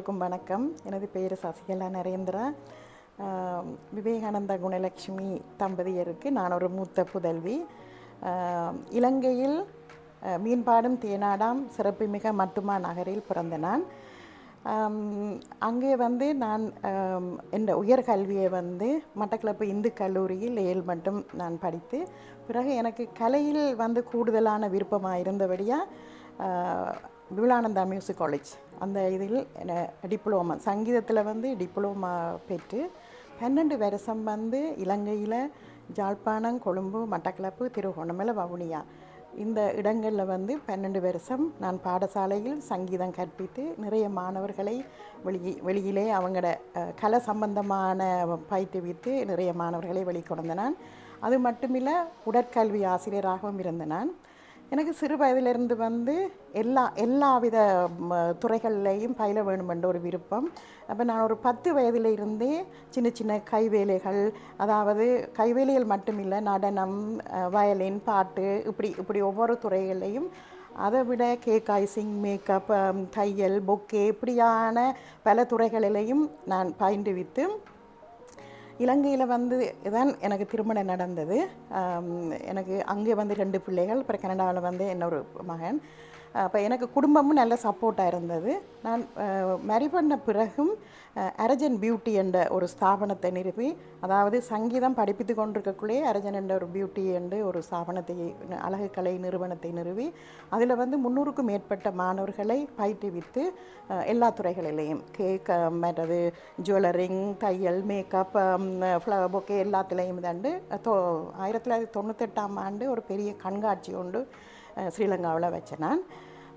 எல்லோருக்கும் வணக்கம் எனது பெயர் சசிகலா நரேந்திரா ஆம், விவேகானந்த குணலட்சுமி தம்பதியருக்கு நான் ஒரு மூத்த புதல்வி ஆம், இலங்கையில் அஹ், மீன்பாடும் தேனாடாம் சிறப்புமிக மட்டுமா நகரில் பிறந்த நான் ஆம், அங்கே வந்து நான் ஆம், என்ற உயர்கல்வியை வந்து மட்டக்களப்பு இந்து கல்லூரியில் ஏழு மட்டும் நான் படித்து பிறகு எனக்கு கலையில் வந்து கூடுதலான விருப்பமாக இருந்தபடியாக விமலானந்தா மியூசிக் காலேஜ் அந்த இதில் டிப்ளோமா சங்கீதத்தில் வந்து டிப்ளோமா பெற்று பன்னெண்டு வருஷம் வந்து இலங்கையில் ஜாழ்ப்பாணம் கொழும்பு மட்டக்களப்பு திருகோணமலை வவுனியா இந்த இடங்களில் வந்து பன்னெண்டு வருஷம் நான் பாடசாலையில் சங்கீதம் கற்பித்து நிறைய மாணவர்களை வெளியே வெளியிலே அவங்களோட அஹ், கலை சம்பந்தமான பயிற்றுவித்து நிறைய மாணவர்களை வெளிக்கொணர்ந்த நான் அது மட்டுமில்ல உடற்கல்வி ஆசிரியராகவும் இருந்த நான் எனக்கு சிறு வயதிலிருந்து வந்து எல்லா எல்லா வித ம, துறைகள்லையும் பயில வேணும் என்ற ஒரு விருப்பம் அப்போ நான் ஒரு பத்து வயதில் இருந்தே சின்ன சின்ன கைவேலைகள் அதாவது கைவேலைகள் மட்டுமில்லை நடனம் அஹ், வயலின் பாட்டு இப்படி இப்படி ஒவ்வொரு துறைகளையும் அதை விட கேக் ஐசிங் மேக்கப் தையல் பொக்கே இப்படியான பல துறைகளிலையும் நான் பயின்றுவித்து இலங்கையில் வந்து தான் எனக்கு திருமணம் நடந்தது ஆம், எனக்கு அங்கே வந்து ரெண்டு பிள்ளைகள் அப்புறம் கனடாவில் வந்து இன்னொரு மகன் அப்போ எனக்கு குடும்பமும் நல்ல சப்போர்ட்டாக இருந்தது நான் மேரி பண்ண பிறகும் அரஜன் பியூட்டி என்ற ஒரு ஸ்தாபனத்தை நிறுவி அதாவது சங்கீதம் படிப்பித்து கொண்டிருக்கக்குள்ளே அரஜன் என்ற ஒரு பியூட்டி என்று ஒரு ஸ்தாபனத்தை அழகு கலை நிறுவனத்தை நிறுவி அதில் வந்து முந்நூறுக்கும் மேற்பட்ட மாணவர்களை பயிற்றுவித்து அஹ், எல்லா துறைகளிலையும் கேக் மற்றது ஜுவல்லரிங் தையல் மேக்கப் ஃப்ளவர் பொக்கே எல்லாத்துலேயும் தண்டு தொ ஆயிரத்தி தொள்ளாயிரத்தி தொண்ணூத்தெட்டாம் ஆண்டு ஒரு பெரிய கண்காட்சி ஒன்று அஹ், ஸ்ரீலங்காவில் வச்சேன் நான்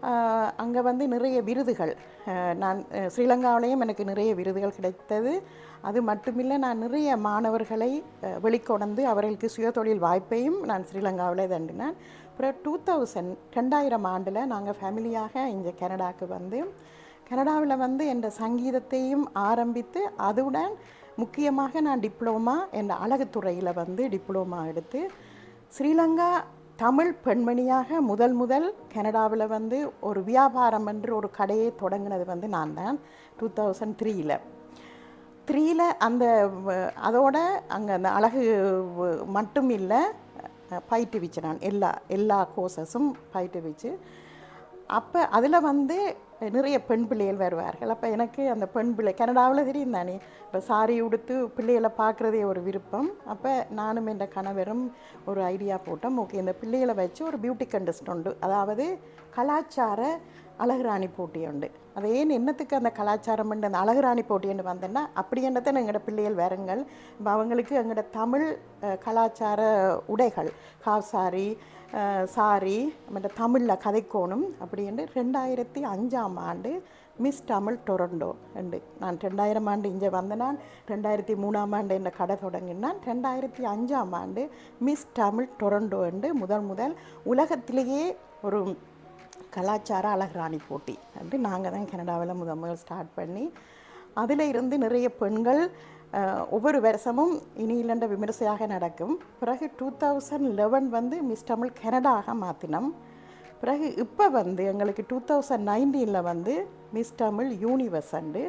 அங்கே வந்து நிறைய விருதுகள் அஹ், நான் அஹ், ஸ்ரீலங்காவிலையும் எனக்கு நிறைய விருதுகள் கிடைத்தது அது மட்டுமில்லை நான் நிறைய மாணவர்களை அஹ், வெளிக்கொணர்ந்து அவர்களுக்கு சுயதொழில் வாய்ப்பையும் நான் ஸ்ரீலங்காவில் தண்டினேன் அப்புறம் டூ தௌசண்ட் ரெண்டாயிரம் ஆண்டில் நாங்கள் ஃபேமிலியாக இங்கே கனடாவுக்கு வந்து கனடாவில் வந்து என்ற சங்கீதத்தையும் ஆரம்பித்து அதுடன் முக்கியமாக நான் டிப்ளோமா என்ற அழகுத்துறையில் வந்து டிப்ளோமா எடுத்து ஸ்ரீலங்கா தமிழ் பெண்மணியாக முதல் முதல் கனடாவில் வந்து ஒரு வியாபாரம் என்று ஒரு கடையை தொடங்கினது வந்து நான் தான் டூ தௌசண்ட் த்ரீயில் த்ரீயில் அந்த வ- அதோட அங்கே அந்த அழகு வ- மட்டும் இல்லை பயிற்றுவிச்சு நான் எல்லா எல்லா கோர்சஸும் பயிற்றுவிச்சு அப்போ அதில் வந்து நிறைய பெண் பிள்ளைகள் வருவார்கள் அப்போ எனக்கு அந்த பெண் பிள்ளை கனடாவில் தெரியும் தானே இப்போ சாரி உடுத்து பிள்ளைகளை பார்க்குறதே ஒரு விருப்பம் அப்போ நானும் என் கணவரும் ஒரு ஐடியா போட்டோம் ஓகே இந்த பிள்ளைகளை வச்சு ஒரு பியூட்டி கண்டஸ்ட் உண்டு அதாவது கலாச்சார அழகுராணி போட்டி உண்டு அது ஏன் என்னத்துக்கு அந்த கலாச்சாரம் அந்த அழகுராணி போட்டின்னு வந்தேன்னா அப்படி என்னத்தான் எங்களோட பிள்ளைகள் வேறுங்கள் இப்போ அவங்களுக்கு எங்களோட தமிழ் அஹ், கலாச்சார உடைகள் ஹாஃப் சாரி சாரி மற்ற தமிழில் கதைக்கோணும் அப்படின்னு ரெண்டாயிரத்தி அஞ்சாம் ஆண்டு மிஸ் தமிழ் டொரண்டோ உண்டு நான் ரெண்டாயிரம் ஆண்டு இங்கே வந்த நான் ரெண்டாயிரத்தி மூணாம் ஆண்டு என்ன கடை தொடங்கினான் ரெண்டாயிரத்தி அஞ்சாம் ஆண்டு மிஸ் தமிழ் டொரண்டோ என்று முதல் முதல் உலகத்திலேயே ஒரு கலாச்சார அழகுராணி போட்டி வந்து நாங்கள் தான் கனடாவில் முதல் முதல் ஸ்டார்ட் பண்ணி அதில் இருந்து நிறைய பெண்கள் அஹ், ஒவ்வொரு வருஷமும் இனியிலண்ட விமர்சையாக நடக்கும் பிறகு டூ தௌசண்ட் லெவன் வந்து மிஸ் தமிழ் கனடாக மாற்றினோம் பிறகு இப்போ வந்து எங்களுக்கு டூ தௌசண்ட் நைன்டீனில் வந்து மிஸ் தமிழ் யூனிவர்ஸ் அண்டு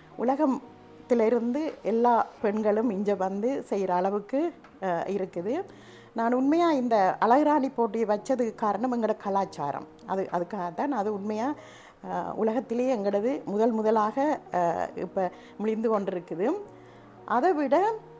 உலகத்திலிருந்து எல்லா பெண்களும் இங்கே வந்து செய்கிற அளவுக்கு அஹ், இருக்குது நான் உண்மையாக இந்த அழகுராணி போட்டியை வச்சதுக்கு காரணம் எங்களோட கலாச்சாரம் அது அதுக்காக தான் அது உண்மையாக உலகத்திலேயே எங்களது முதல் முதலாக இப்போ முழிந்து கொண்டிருக்குது அதை விட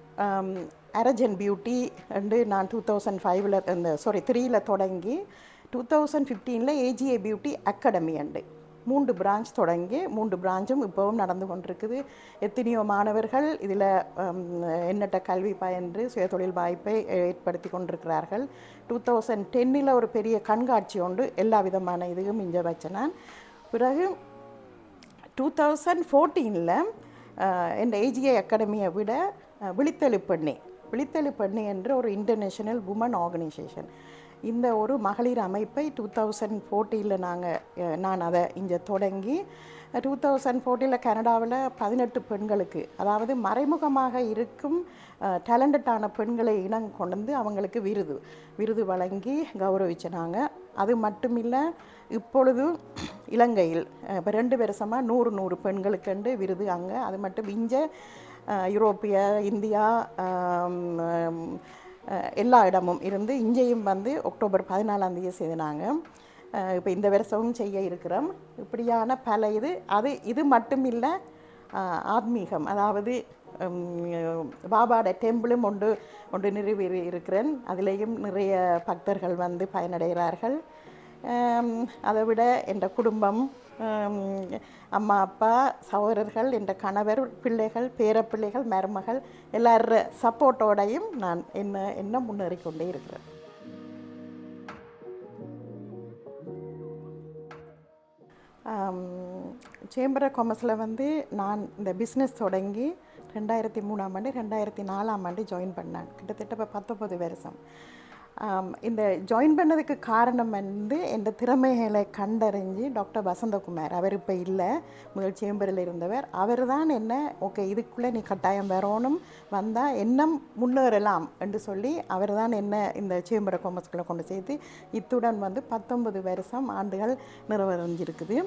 அரஜன் பியூட்டி வந்து நான் டூ தௌசண்ட் ஃபைவ்ல இந்த சாரி த்ரீயில் தொடங்கி டூ தௌசண்ட் ஃபிஃப்டீனில் ஏஜிஏ பியூட்டி அகாடமி அண்டு மூன்று பிரான்ச் தொடங்கி மூன்று பிரான்ச்சும் இப்போவும் நடந்து கொண்டிருக்குது எத்தனையோ மாணவர்கள் இதில் எண்ணற்ற கல்வி பயின்று சுயதொழில் வாய்ப்பை ஏற்படுத்தி கொண்டிருக்கிறார்கள் டூ தௌசண்ட் டென்னில் ஒரு பெரிய கண்காட்சி உண்டு எல்லா விதமான இதுவும் இங்கே வச்சேன் நான் பிறகு டூ தௌசண்ட் ஃபோர்டீனில் என் ஏஜிஐ அகாடமியை விட அஹ், விழித்தெழு பெண்ணே விழித்தெழு பெண்ணே என்ற ஒரு இன்டர்நேஷனல் உமன் ஆர்கனைசேஷன் இந்த ஒரு மகளிர் அமைப்பை டூ தௌசண்ட் ஃபோர்ட்டியில் நாங்கள் நான் அதை இங்கே தொடங்கி டூ தௌசண்ட் ஃபோர்ட்டியில் கனடாவில் பதினெட்டு பெண்களுக்கு அதாவது மறைமுகமாக இருக்கும் டேலண்டட்டான பெண்களை இனம் கொண்டு வந்து அவங்களுக்கு விருது விருது வழங்கி கௌரவிச்சினாங்க அது மட்டுமில்லை இப்பொழுது இலங்கையில் இப்போ ரெண்டு வருஷமாக நூறு நூறு பெண்களுக்கென்று விருது அங்கே அது மட்டும் இங்கே யூரோப்பிய இந்தியா ஆம், ஆம், அஹ், எல்லா இடமும் இருந்து இங்கேயும் வந்து அக்டோபர் பதினாலாம் தேதி செய்தினாங்க இப்போ இந்த வருஷமும் செய்ய இருக்கிறோம் இப்படியான பல இது அது இது மட்டும் இல்லை ஆத்மீகம் அதாவது உம், பாபாட டெம்பிளும் ஒன்று ஒன்று நிறுவி இருக்கிறேன் அதிலேயும் நிறைய பக்தர்கள் வந்து பயனடைகிறார்கள் ஆம், அதை விட என் குடும்பம் ஆம், அம்மா அப்பா சகோதரர்கள் என் கணவர் பிள்ளைகள் பேரப்பிள்ளைகள் மருமகள் எல்லார சப்போர்ட்டோடையும் நான் என்ன என்ன முன்னேறி கொண்டே இருக்கிறேன் சேம்பர் ஆஃப் காமர்ஸில் வந்து நான் இந்த பிஸ்னஸ் தொடங்கி ரெண்டாயிரத்தி மூணாம் ஆண்டு ரெண்டாயிரத்தி நாலாம் ஆண்டு ஜாயின் பண்ணேன் கிட்டத்தட்ட இப்போ பத்தொம்பது வருஷம் ஆம், இந்த ஜாயின் பண்ணதுக்கு காரணம் வந்து என் திறமைகளை கண்டறிஞ்சு டாக்டர் வசந்தகுமார் அவர் இப்போ இல்லை முதல் சேம்பரில் இருந்தவர் அவர் தான் என்ன ஓகே இதுக்குள்ளே நீ கட்டாயம் வரணும் வந்தால் என்ன முன்னேறலாம் என்று சொல்லி அவர் தான் என்ன இந்த சேம்பர் ஆஃப் காமர்ஸ்குள்ளே கொண்டு சேர்த்து இத்துடன் வந்து பத்தொன்பது வருஷம் ஆண்டுகள் நிறைவடைஞ்சிருக்குது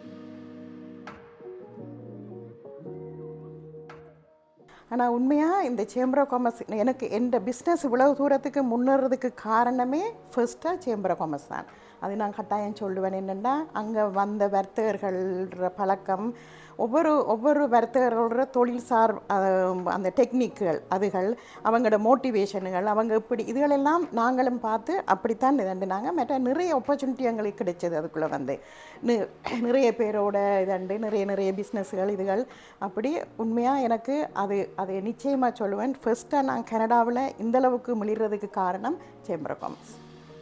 ஆனால் உண்மையாக இந்த சேம்பர் ஆஃப் காமர்ஸ் எனக்கு எந்த பிஸ்னஸ் இவ்வளவு தூரத்துக்கு முன்னேறதுக்கு காரணமே ஃபர்ஸ்ட்டாக சேம்பர் ஆஃப் காமர்ஸ் தான் அது நான் கட்டாயம் சொல்லுவேன் என்னென்னா அங்கே வந்த வர்த்தகர்கள்ற பழக்கம் ஒவ்வொரு ஒவ்வொரு வர்த்தகர்களோட தொழில்சார் அஹ், அந்த டெக்னிக்குகள் அதுகள் அவங்களோட மோட்டிவேஷனுகள் அவங்க இப்படி இதுகளெல்லாம் நாங்களும் பார்த்து அப்படித்தான் இதண்டுனாங்க மற்ற நிறைய ஆப்பர்ச்சுனிட்டி எங்களுக்கு கிடைச்சது அதுக்குள்ளே வந்து நி- நிறைய பேரோட இதண்டு நிறைய நிறைய பிஸ்னஸ்கள் இதுகள் அப்படி உண்மையாக எனக்கு அது அது நிச்சயமாக சொல்லுவேன் ஃபர்ஸ்ட்டாக நான் கனடாவில் இந்தளவுக்கு மிளிர்றதுக்கு காரணம் சேம்பர் ஆஃப் காமர்ஸ்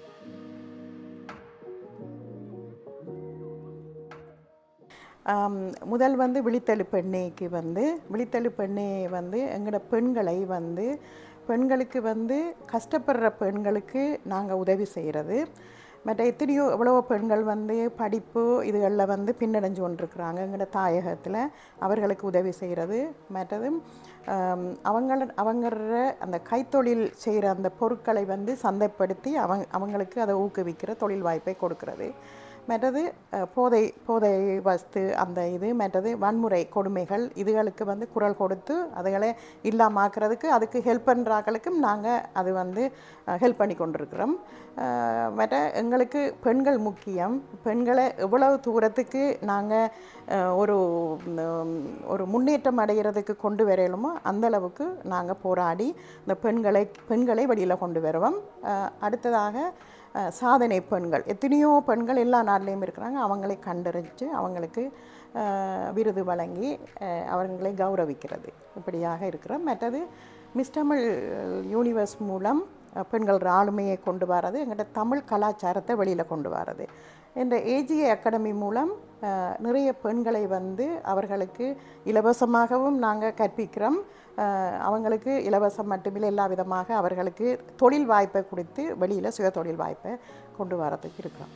ஆம், முதல் வந்து விழித்தெழு பெண்ணைக்கு வந்து விழித்தெழு பெண்ணே வந்து எங்களோட பெண்களை வந்து பெண்களுக்கு வந்து கஷ்டப்படுற பெண்களுக்கு நாங்கள் உதவி செய்கிறது மற்ற எத்தனையோ எவ்வளவோ பெண்கள் வந்து படிப்பு இதுகளில் வந்து பின்னடைஞ்சு கொண்டிருக்கிறாங்க எங்களோட தாயகத்தில் அவர்களுக்கு உதவி செய்கிறது மற்றது ஆம், அவங்கள அவங்கள அந்த கைத்தொழில் செய்கிற அந்த பொருட்களை வந்து சந்தைப்படுத்தி அவங்க அவங்களுக்கு அதை ஊக்குவிக்கிற தொழில் வாய்ப்பை கொடுக்கிறது மற்றது அஹ், போதை போதை வஸ்து அந்த இது மற்றது வன்முறை கொடுமைகள் இதுகளுக்கு வந்து குரல் கொடுத்து அதுகளை இல்லாமாக்குறதுக்கு அதுக்கு ஹெல்ப் பண்ணுறாங்களுக்கும் நாங்கள் அது வந்து ஹெல்ப் பண்ணி கொண்டிருக்கிறோம் அஹ், மற்ற எங்களுக்கு பெண்கள் முக்கியம் பெண்களை எவ்வளவு தூரத்துக்கு நாங்கள் ஒரு உம், ஒரு முன்னேற்றம் அடைகிறதுக்கு கொண்டு வரையலுமோ அந்த அளவுக்கு நாங்கள் போராடி இந்த பெண்களை பெண்களை வெளியில் கொண்டு வருவோம் அஹ், அடுத்ததாக அஹ், சாதனை பெண்கள் எத்தனையோ பெண்கள் எல்லா நாட்டிலையும் இருக்கிறாங்க அவங்களை கண்டறிஞ்சு அவங்களுக்கு அஹ், விருது வழங்கி அஹ், அவங்களை கௌரவிக்கிறது இப்படியாக இருக்கிறோம் மற்றது மிஸ் தமிழ் யூனிவர்ஸ் மூலம் அஹ், பெண்கள் ஆளுமையை கொண்டு வர்றது எங்கள்கிட்ட தமிழ் கலாச்சாரத்தை வெளியில் கொண்டு வர்றது இந்த ஏஜிஏ அகாடமி மூலம் அஹ், நிறைய பெண்களை வந்து அவர்களுக்கு இலவசமாகவும் நாங்கள் கற்பிக்கிறோம் அஹ், அவங்களுக்கு இலவசம் மட்டுமில்லை எல்லா விதமாக அவர்களுக்கு தொழில் வாய்ப்பை கொடுத்து வெளியில் சுய தொழில் வாய்ப்பை கொண்டு வரதுக்கு இருக்கிறோம்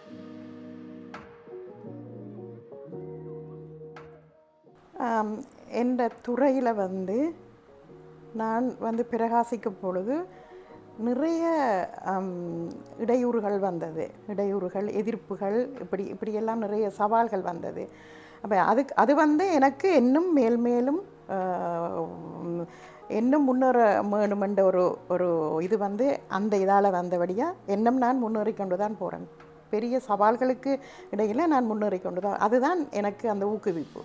ஆம், என்ற துறையில் வந்து நான் வந்து பிரகாசிக்கும் பொழுது நிறைய ஆம், இடையூறுகள் வந்தது இடையூறுகள் எதிர்ப்புகள் இப்படி இப்படியெல்லாம் நிறைய சவால்கள் வந்தது அப்போ அதுக்கு அது வந்து எனக்கு இன்னும் மேல் மேலும் ஆஹ், இன்னும் முன்னேற வேணுமென்ற ஒரு ஒரு இது வந்து அந்த இதால் வந்தபடியாக இன்னும் நான் முன்னேறி கொண்டு தான் போகிறேன் பெரிய சவால்களுக்கு இடையில் நான் முன்னேறி கொண்டு தான் அதுதான் எனக்கு அந்த ஊக்குவிப்பு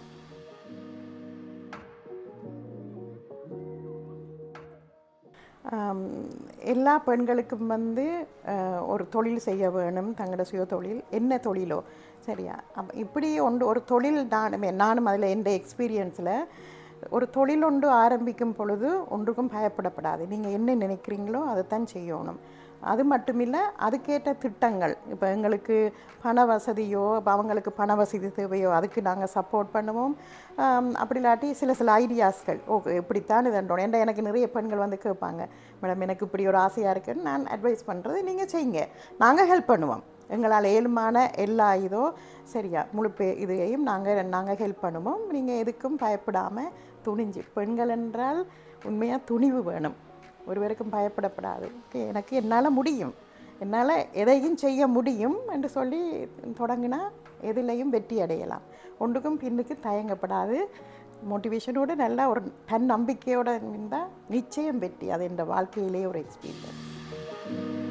ஆம், எல்லா பெண்களுக்கும் வந்து அஹ், ஒரு தொழில் செய்ய வேணும் தங்களோட சுய தொழில் என்ன தொழிலோ சரியா அப்போ இப்படி ஒன்று ஒரு தொழில் நானுமே நானும் அதில் எந்த எக்ஸ்பீரியன்ஸில் ஒரு தொழில் ஒன்று ஆரம்பிக்கும் பொழுது ஒன்றுக்கும் பயப்படப்படாது நீங்கள் என்ன நினைக்கிறீங்களோ அதை தான் செய்யணும் அது மட்டுமில்லை அதுக்கேற்ற திட்டங்கள் இப்போ எங்களுக்கு பண வசதியோ இப்போ அவங்களுக்கு பண வசதி தேவையோ அதுக்கு நாங்கள் சப்போர்ட் பண்ணுவோம் ஆம், அப்படி இல்லாட்டி சில சில ஐடியாஸ்கள் ஓகே இப்படித்தான் இதன்றோம் ஏன்டா எனக்கு நிறைய பெண்கள் வந்து கேட்பாங்க மேடம் எனக்கு இப்படி ஒரு ஆசையாக இருக்குன்னு நான் அட்வைஸ் பண்ணுறது நீங்கள் செய்யுங்க நாங்கள் ஹெல்ப் பண்ணுவோம் எங்களால் ஏழுமான எல்லா இதோ சரியா முழு பே இதையும் நாங்கள் நாங்கள் ஹெல்ப் பண்ணுவோம் நீங்கள் எதுக்கும் பயப்படாமல் துணிஞ்சு பெண்கள் என்றால் உண்மையாக துணிவு வேணும் ஒருவருக்கும் பயப்படப்படாது ஓகே எனக்கு என்னால் முடியும் என்னால் எதையும் செய்ய முடியும் என்று சொல்லி தொடங்கினா எதிலையும் வெற்றி அடையலாம் ஒன்றுக்கும் பின்னுக்கு தயங்கப்படாது மோட்டிவேஷனோடு நல்ல ஒரு தன் நம்பிக்கையோடு இருந்தால் நிச்சயம் வெற்றி அது என் வாழ்க்கையிலே ஒரு எக்ஸ்பீரியன்ஸ்